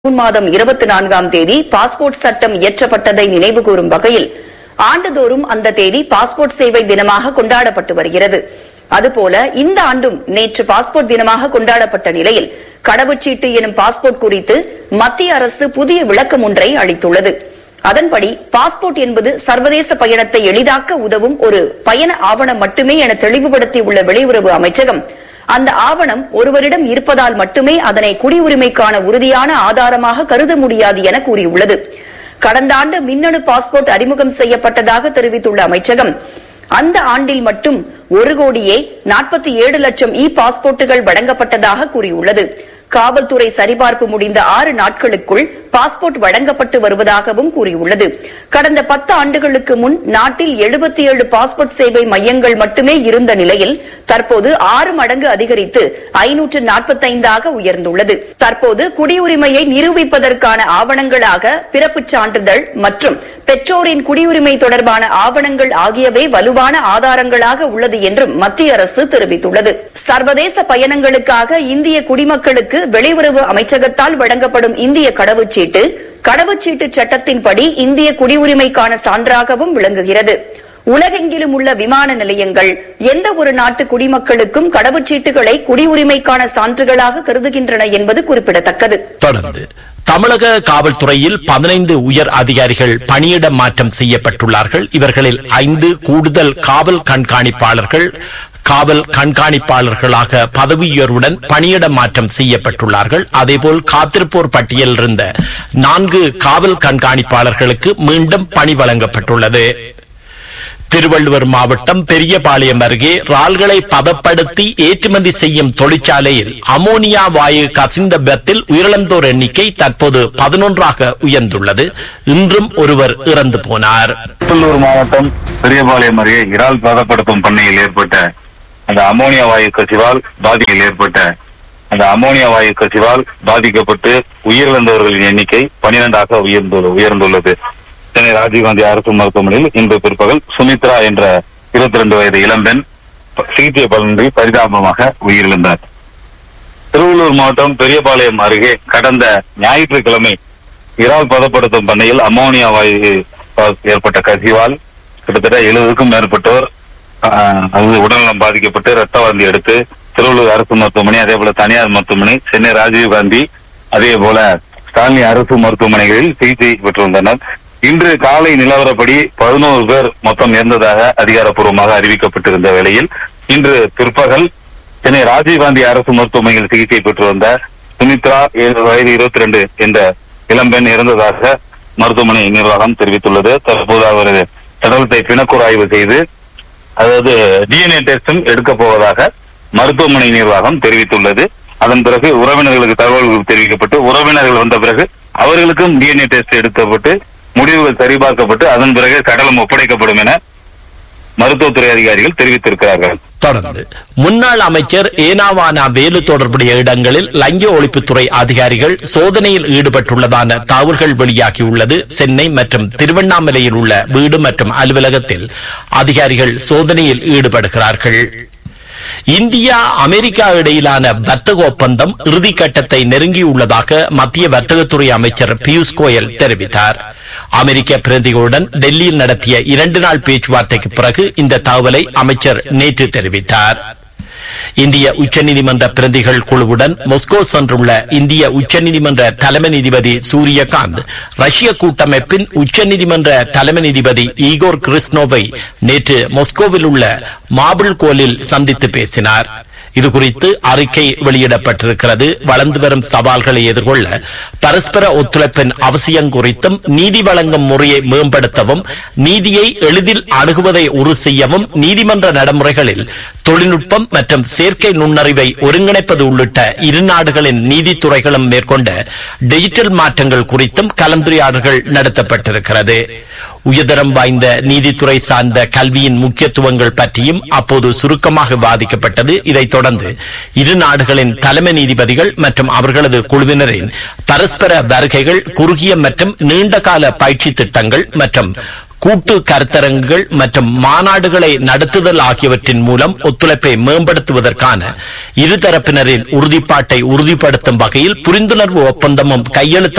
June மாதம் இருபத்தி நான்காம் தேதி பாஸ்போர்ட் சட்டம் இயற்றப்பட்டதை நினைவுகூரும் வகையில் ஆண்டுதோறும் அந்த தேதி பாஸ்போர்ட் சேவை தினமாக கொண்டாடப்பட்டு வருகிறது அதுபோல இந்த ஆண்டும் நேற்று பாஸ்போர்ட் தினமாக கொண்டாடப்பட்ட நிலையில் கடவுச்சீட்டு எனும் பாஸ்போர்ட் குறித்து மத்திய அரசு புதிய விளக்கம் ஒன்றை அளித்துள்ளது அதன்படி பாஸ்போர்ட் என்பது சர்வதேச பயணத்தை எளிதாக்க உதவும் ஒரு பயண ஆவணம் மட்டுமே என தெளிவுபடுத்தியுள்ள வெளியுறவு அமைச்சகம் அந்த ஆவணம் ஒருவரிடம் இருப்பதால் மட்டுமே அதனை குடியுரிமைக்கான உறுதியான ஆதாரமாக கருத முடியாது என கூறியுள்ளது கடந்த ஆண்டு மின்னணு பாஸ்போர்ட் அறிமுகம் செய்யப்பட்டதாக தெரிவித்துள்ள அமைச்சகம் அந்த ஆண்டில் மட்டும் ஒரு கோடியே நாற்பத்தி ஏழு லட்சம் இ பாஸ்போர்ட்டுகள் வழங்கப்பட்டதாக கூறியுள்ளது காவல்துறை சரிபார்ப்பு முடிந்த ஆறு நாட்களுக்குள் பாஸ்போர்ட் வழங்கப்பட்டு வருவதாகவும் கூறியுள்ளது கடந்த பத்து ஆண்டுகளுக்கு முன் நாட்டில் எழுபத்தி ஏழு பாஸ்போர்ட் சேவை மையங்கள் மட்டுமே இருந்த நிலையில் தற்போது ஆறு மடங்கு அதிகரித்து ஐநூற்று நாற்பத்தைந்தாக உயர்ந்துள்ளது தற்போது குடியுரிமையை நிரூபிப்பதற்கான ஆவணங்களாக பிறப்புச் சான்றிதழ் மற்றும் பெற்றோரின் குடியுரிமை தொடர்பான ஆவணங்கள் ஆகியவை வலுவான ஆதாரங்களாக உள்ளது என்றும் மத்திய அரசு தெரிவித்துள்ளது சர்வதேச பயணங்களுக்காக இந்திய குடிமக்களுக்கு வெளியுறவு அமைச்சகத்தால் வழங்கப்படும் இந்திய கடவுச்சீட்டு கடவுச்சீட்டு சட்டத்தின்படி இந்திய குடியுரிமைக்கான சான்றாகவும் விளங்குகிறது உலகெங்கிலும் உள்ள விமான நிலையங்கள் எந்த ஒரு நாட்டு குடிமக்களுக்கும் கடவுச்சீட்டுகளை குடியுரிமைக்கான சான்றுகளாக கருதுகின்றன என்பது குறிப்பிடத்தக்கது தொடர்ந்து தமிழக காவல்துறையில் பதினைந்து உயர் அதிகாரிகள் பணியிட மாற்றம் செய்யப்பட்டுள்ளார்கள் இவர்களில் ஐந்து கூடுதல் காவல் கண்காணிப்பாளர்கள் காவல் கண்காணிப்பாளர்களாக பதவி உயர்வுடன் பணியிட மாற்றம் செய்யப்பட்டுள்ளார்கள் அதேபோல் காத்திருப்போர் பட்டியலில் இருந்த நான்கு காவல் கண்காணிப்பாளர்களுக்கு மீண்டும் பணி வழங்கப்பட்டுள்ளது திருவள்ளுவர் மாவட்டம் பெரியபாளையம் அருகே ரால்களை பதப்படுத்தி ஏற்றுமதி செய்யும் தொழிற்சாலையில் அமோனியா வாயு கசிந்த பெத்தில் உயிரிழந்தோர் எண்ணிக்கை தற்போது பதினொன்றாக உயர்ந்துள்ளது இன்றும் ஒருவர் இறந்து போனார் திருவள்ளூர் மாவட்டம் பெரியபாளையம் அருகே இறால் பதப்படுத்தும் பண்ணையில் ஏற்பட்ட அந்த அமோனியா வாயு கசிவால் பாதியில் ஏற்பட்ட அந்த அமோனியா வாயு கசிவால் பாதிக்கப்பட்டு உயிரிழந்தவர்களின் எண்ணிக்கை பனிரெண்டாக உயர்ந்து உயர்ந்துள்ளது சென்னை ராஜீவ்காந்தி அரசு மருத்துவமனையில் இன்று பிற்பகல் சுமித்ரா என்ற இருபத்தி ரெண்டு வயது இளம்பெண் ப- சிகிச்சை பலனின்றி பரிதாபமாக உயிரிழந்தார் திருவள்ளூர் மாவட்டம் பெரியபாளையம் அருகே கடந்த ஞாயிற்றுக்கிழமை இறால் பதப்படுத்தும் பண்ணையில் அமோனியா வாயு ப- ஏற்பட்ட கசிவால் கிட்டத்தட்ட எழுபதுக்கும் மேற்பட்டோர் ஆஹ், அது உடல்நலம் பாதிக்கப்பட்டு ரத்த வாந்தி எடுத்து திருவள்ளூர் அரசு மருத்துவமனை அதே போல தனியார் மருத்துவமனை சென்னை ராஜீவ்காந்தி அதே போல ஸ்டாலினி அரசு மருத்துவமனைகளில் சிகிச்சை பெற்று வந்தனர் இன்று காலை நிலவரப்படி பதினோரு பேர் மொத்தம் இறந்ததாக அதிகாரப்பூர்வமாக அறிவிக்கப்பட்டிருந்த வேளையில் இன்று பிற்பகல் சென்னை ராஜீவ்காந்தி அரசு மருத்துவமனையில் சிகிச்சை பெற்று வந்த சுமித்ரா ஏழு வயது இருபத்தி ரெண்டு என்ற இளம்பெண் இறந்ததாக மருத்துவமனை நிர்வாகம் தெரிவித்துள்ளது தற்போது அவரது சடலத்தை பிணக்கூர் ஆய்வு செய்து அதாவது டிஎன்ஏ டெஸ்டும் எடுக்க போவதாக மருத்துவமனை நிர்வாகம் தெரிவித்துள்ளது அதன் பிறகு உறவினர்களுக்கு தகவல்கள் தெரிவிக்கப்பட்டு உறவினர்கள் வந்த பிறகு அவர்களுக்கும் டிஎன்ஏ டெஸ்ட் எடுக்கப்பட்டு முடிவுகள் சரிபார்க்கப்பட்டு அதன் பிறகு சடலம் ஒப்படைக்கப்படும் என மருத்துவத்துறை அதிகாரிகள் தெரிவித்திருக்கிறார்கள் தொடர்ந்து முன்னாள் அமைச்சர் ஏனாவானா வேலு தொடர்புடைய இடங்களில் லஞ்ச ஒழிப்புத்துறை அதிகாரிகள் சோதனையில் ஈடுபட்டுள்ளதான தகவல்கள் வெளியாகியுள்ளது சென்னை மற்றும் திருவண்ணாமலையில் உள்ள வீடு மற்றும் அலுவலகத்தில் அதிகாரிகள் சோதனையில் ஈடுபடுகிறார்கள் இந்தியா அமெரிக்கா இடையிலான வர்த்தக ஒப்பந்தம் இறுதிக்கட்டத்தை நெருங்கியுள்ளதாக மத்திய வர்த்தகத்துறை அமைச்சர் பியூஷ் கோயல் தெரிவித்தார் அமெரிக்க பிரதிகளுடன் டெல்லியில் நடத்திய இரண்டு நாள் பேச்சுவார்த்தைக்கு பிறகு இந்த தகவலை அமைச்சர் நேற்று தெரிவித்தார் இந்திய உச்சநீதிமன்ற பிரதிகள் குழுவுடன் மொஸ்கோ சென்றுள்ள இந்திய உச்சநீதிமன்ற தலைமை நீதிபதி சூரியகாந்த் ரஷ்ய கூட்டமைப்பின் உச்சநீதிமன்ற தலைமை நீதிபதி ஈகோர் கிறிஸ்னோவை நேற்று மொஸ்கோவில் உள்ள மாபிள் கோலில் சந்தித்து பேசினார் இதுகுறித்து அறிக்கை வெளியிடப்பட்டிருக்கிறது வளர்ந்து வரும் சவால்களை எதிர்கொள்ள பரஸ்பர ஒத்துழைப்பின் அவசியம் குறித்தும் நீதி வழங்கும் முறையை மேம்படுத்தவும் நீதியை எளிதில் அணுகுவதை உறுதி செய்யவும் நீதிமன்ற நடைமுறைகளில் தொழில்நுட்பம் மற்றும் செயற்கை நுண்ணறிவை ஒருங்கிணைப்பது உள்ளிட்ட இரு நாடுகளின் நீதித்துறைகளும் மேற்கொண்ட டிஜிட்டல் மாற்றங்கள் குறித்தும் கலந்துரையாடல்கள் நடத்தப்பட்டிருக்கிறது உயர்தரம் வாய்ந்த நீதித்துறை சார்ந்த கல்வியின் முக்கியத்துவங்கள் பற்றியும் அப்போது சுருக்கமாக விவாதிக்கப்பட்டது இதைத் தொடர்ந்து இரு நாடுகளின் தலைமை நீதிபதிகள் மற்றும் அவர்களது குழுவினரின் பரஸ்பர வருகைகள் குறுகிய மற்றும் நீண்டகால பயிற்சி திட்டங்கள் மற்றும் கூட்டு கருத்தரங்குகள் மற்றும் மாநாடுகளை நடத்துதல் ஆகியவற்றின் மூலம் ஒத்துழைப்பை மேம்படுத்துவதற்கான இருதரப்பினரின் உறுதிப்பாட்டை உறுதிப்படுத்தும் வகையில் புரிந்துணர்வு ஒப்பந்தமும் கையெழுத்து